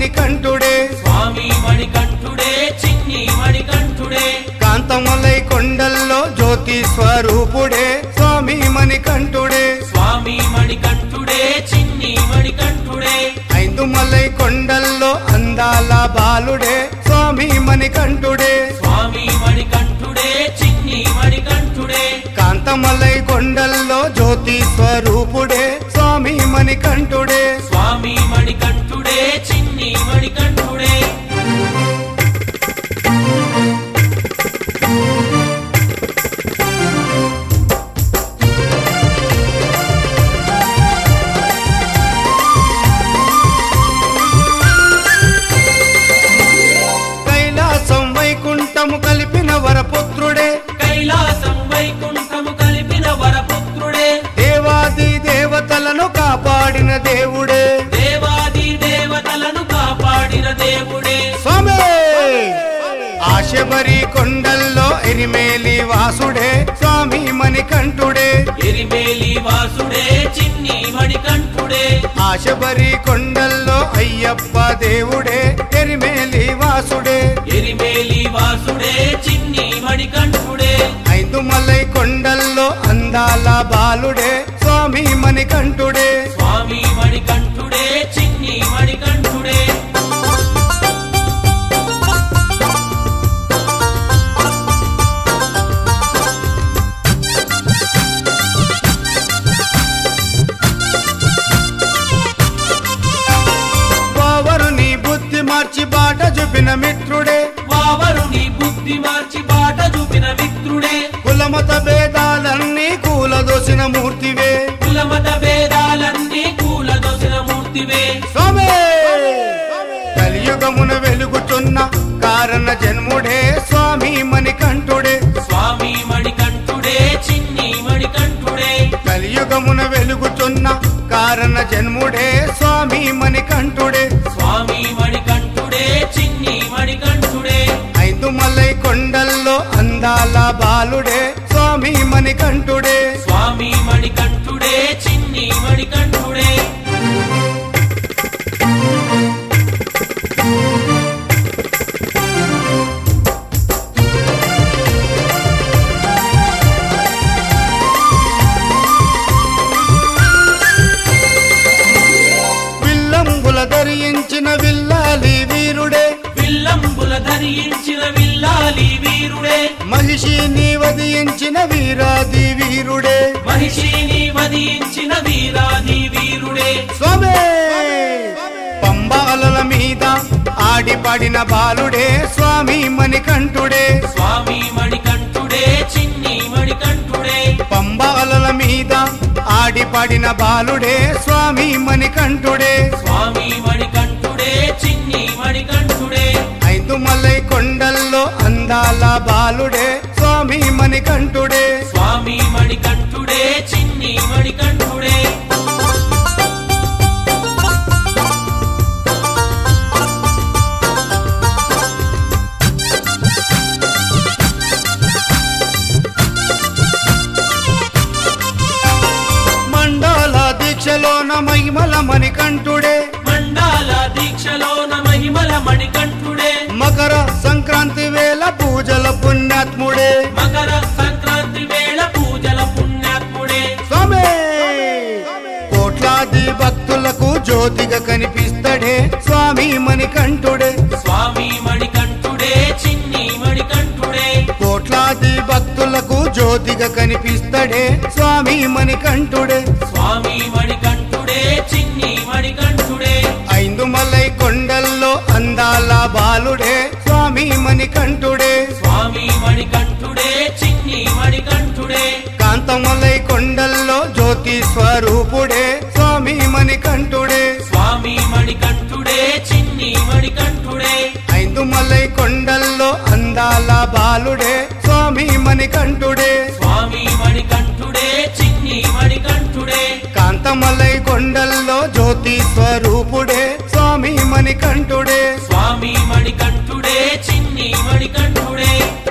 మణికంఠుడే స్వామి మణికంఠుడే చిన్ని మణికంఠుడే కాంతమలై కొండల్లో జ్యోతి స్వరూపుడే స్వామి మణికంఠుడే స్వామి మణికంఠుడే చిన్ని మణికంఠుడే ఐదుమలై కొండల్లో అందాల బాలుడే స్వామి మణికంఠుడే స్వామి మణికంఠుడే చిన్ని మణికంఠుడే కాంతమలై కొండల్లో జ్యోతి స్వరూపుడే స్వామి మణికంఠుడే స్వామి మణికంఠుడే చిన్ని మణికంఠుడే కైలాసం వైకుంఠము కలిపిన వరపుత్రుడే కైలాసం వైకుంఠము కలిపిన వరపుత్రుడే దేవాది దేవతలను కాపాడిన దేవుడే దేవాది దేవతలను కాపాడిన దేవుడే స్వామి ఆశబరి కొండల్లో ఎరిమేలి వాసుడే స్వామి మణికంఠుడే ఎరిమేలి వాసుడే చిన్ని మణికంఠుడే ఆశబరి కొండల్లో అయ్యప్ప దేవుడే ఎరిమేలి వాసుడే ఎరిమేలి వాసుడే చిన్ని మణికంఠుడే ఐదుమలై కొండల్లో అందాల బాలుడే స్వామి మణికంఠుడే స్వామి మణికంఠుడే చిన్ని మణికంఠుడే వావరుని బుద్ధి మార్చి బాట చూపిన మిత్రుడే వావరుని బుద్ధి మార్చి బాట చూపిన మిత్రుడే కులమత భేదాలన్నీ కూలదోసిన మూర్తివే కులమత భేదాలన్నీ కూలదొసిన మూర్తివే స్వామి కలియుగమున వెలుగుతున్న కారణ జన్ముడే స్వామి మణికంఠుడే స్వామి మణికంఠుడే చిన్ని మణికంఠుడే కలియుగమున వెలుగుతున్న కారణ జన్ముడే స్వామి మణికంఠుడే స్వామి మణికంఠుడే చిన్ని మణికంఠుడే ఐదుమలై కొండల్లో అందాల బాలుడే స్వామి మణికంఠుడే స్వామి మణికంఠుడే చిన్ని మణికంఠుడే విల్లంబుల ధరించిన విల్లాలి వీరుడే విల్లంబుల ధరించిన విల్లాలి వీరుడే మహిషిని వధించిన వీరాది వీరుడే మహిషిని వధించిన వీరాది వీరుడే స్వామి పంబాలల మీద ఆడిపడిన బాలుడే స్వామి మణికంఠుడే స్వామి మణికంఠుడే చిన్ని మణికంఠుడే పంబాలల మీద ఆడిపడిన బాలుడే స్వామి మణికంఠుడే స్వామి మణికంఠుడే చిన్ని మణికంఠుడే ఐదుమలై కొండల్లో అందాల బాలుడే స్వామి మణికంఠుడే స్వామి మణికంఠుడే చిన్ని మణికంఠుడే మండల దీక్షలోన మహిమల మణికంఠుడే మండాల దీక్షలోన మహిమల మణికంఠుడే మకర సంక్రాంతి వేళ పూజల పుణ్యాత్ముడే మకర సంక్రాంతి వేళ పూజల పుణ్యాత్ముడే స్వామి కోట్లాది భక్తులకు జ్యోతిగా కనిపిస్తడే స్వామి మణికంఠుడే స్వామి మణికంఠుడే చిన్ని మణికంఠుడే కోట్లాది భక్తులకు జ్యోతిగా కనిపిస్తడే స్వామి మణికంఠుడే స్వామి మణికంఠుడే చిన్ని మణికంఠుడే ఐదుమలై కొండల్లో అందాల బాలుడే స్వామి మణికంఠుడే స్వామి మణికంఠుడే చిన్ని మణికంఠుడే కాంతమలై కొండల్లో జ్యోతి స్వరూపుడే స్వామి మణికంఠుడే స్వామి మణికంఠుడే చిన్ని మణికంఠుడే ఐదుమలై కొండల్లో అందాల బాలుడే స్వామి మణికంఠుడే స్వామి మణికంఠుడే చిన్ని మణికంఠుడే కాంతమలై కొండల్లో జ్యోతి స్వరూపుడే స్వామి మణికంఠుడే స్వామి మణికంఠుడే చిన్ని మణికంఠుడే